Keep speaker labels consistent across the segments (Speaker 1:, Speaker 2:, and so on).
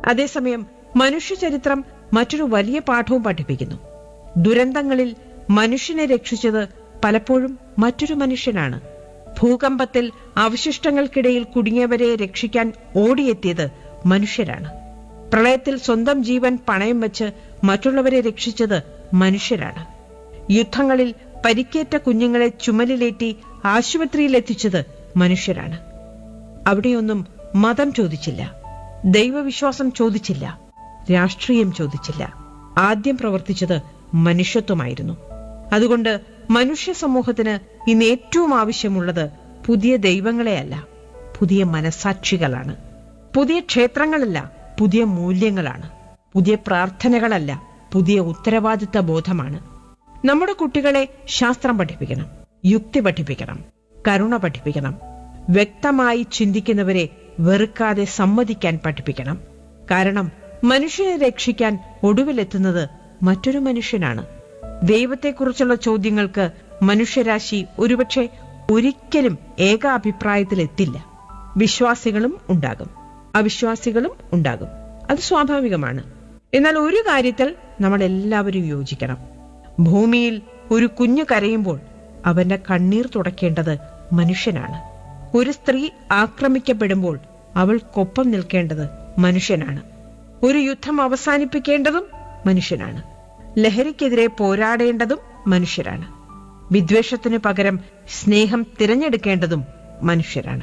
Speaker 1: അതേസമയം മനുഷ്യചരിത്രം മറ്റൊരു വലിയ പാഠവും പഠിപ്പിക്കുന്നു ദുരന്തങ്ങളിൽ മനുഷ്യനെ രക്ഷിച്ചത് പലപ്പോഴും മറ്റൊരു മനുഷ്യനാണ് ഭൂകമ്പത്തിൽ അവശിഷ്ടങ്ങൾക്കിടയിൽ കുടുങ്ങിയവരെ രക്ഷിക്കാൻ ഓടിയെത്തിയത് മനുഷ്യരാണ് പ്രളയത്തിൽ സ്വന്തം ജീവൻ പണയം വെച്ച് മറ്റുള്ളവരെ രക്ഷിച്ചത് മനുഷ്യരാണ് യുദ്ധങ്ങളിൽ പരിക്കേറ്റ കുഞ്ഞുങ്ങളെ ചുമലിലേറ്റി ആശുപത്രിയിൽ എത്തിച്ചത് മനുഷ്യരാണ് അവിടെയൊന്നും മതം ചോദിച്ചില്ല ദൈവവിശ്വാസം ചോദിച്ചില്ല രാഷ്ട്രീയം ചോദിച്ചില്ല ആദ്യം പ്രവർത്തിച്ചത് മനുഷ്യത്വമായിരുന്നു അതുകൊണ്ട് മനുഷ്യ സമൂഹത്തിന് ഇന്ന് ഏറ്റവും ആവശ്യമുള്ളത് പുതിയ ദൈവങ്ങളെയല്ല പുതിയ മനസാക്ഷികളാണ് പുതിയ ക്ഷേത്രങ്ങളല്ല പുതിയ മൂല്യങ്ങളാണ് പുതിയ പ്രാർത്ഥനകളല്ല പുതിയ ഉത്തരവാദിത്ത ബോധമാണ് നമ്മുടെ കുട്ടികളെ ശാസ്ത്രം പഠിപ്പിക്കണം യുക്തി പഠിപ്പിക്കണം കരുണ പഠിപ്പിക്കണം വ്യക്തമായി ചിന്തിക്കുന്നവരെ വെറുക്കാതെ സമ്മതിക്കാൻ പഠിപ്പിക്കണം കാരണം മനുഷ്യനെ രക്ഷിക്കാൻ ഒടുവിലെത്തുന്നത് മറ്റൊരു മനുഷ്യനാണ് ദൈവത്തെക്കുറിച്ചുള്ള ചോദ്യങ്ങൾക്ക് മനുഷ്യരാശി ഒരുപക്ഷെ ഒരിക്കലും ഏകാഭിപ്രായത്തിലെത്തില്ല വിശ്വാസികളും ഉണ്ടാകും അവിശ്വാസികളും ഉണ്ടാകും അത് സ്വാഭാവികമാണ് എന്നാൽ ഒരു കാര്യത്തിൽ നമ്മൾ എല്ലാവരും യോജിക്കണം ഭൂമിയിൽ ഒരു കുഞ്ഞു കരയുമ്പോൾ അവന്റെ കണ്ണീർ തുടയ്ക്കേണ്ടത് മനുഷ്യനാണ് ഒരു സ്ത്രീ ആക്രമിക്കപ്പെടുമ്പോൾ അവൾക്കൊപ്പം നിൽക്കേണ്ടത് മനുഷ്യനാണ് ഒരു യുദ്ധം അവസാനിപ്പിക്കേണ്ടതും മനുഷ്യനാണ് ലഹരിക്കെതിരെ പോരാടേണ്ടതും മനുഷ്യരാണ് വിദ്വേഷത്തിനു പകരം സ്നേഹം തിരഞ്ഞെടുക്കേണ്ടതും മനുഷ്യരാണ്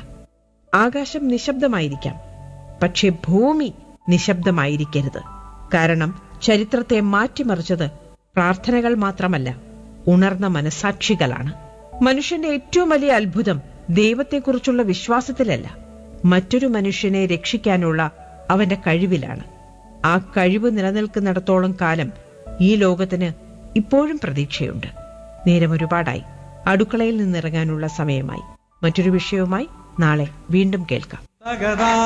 Speaker 1: ആകാശം നിശബ്ദമായിരിക്കാം പക്ഷെ ഭൂമി നിശബ്ദമായിരിക്കരുത് കാരണം ചരിത്രത്തെ മാറ്റിമറിച്ചത് പ്രാർത്ഥനകൾ മാത്രമല്ല ഉണർന്ന മനസാക്ഷികളാണ് മനുഷ്യന്റെ ഏറ്റവും വലിയ അത്ഭുതം ദൈവത്തെക്കുറിച്ചുള്ള വിശ്വാസത്തിലല്ല മറ്റൊരു മനുഷ്യനെ രക്ഷിക്കാനുള്ള അവന്റെ കഴിവിലാണ് ആ കഴിവ് നിലനിൽക്കുന്നിടത്തോളം കാലം ഈ ലോകത്തിന് ഇപ്പോഴും പ്രതീക്ഷയുണ്ട് നേരം ഒരുപാടായി അടുക്കളയിൽ നിന്നിറങ്ങാനുള്ള സമയമായി മറ്റൊരു വിഷയവുമായി നാളെ വീണ്ടും കേൾക്കാം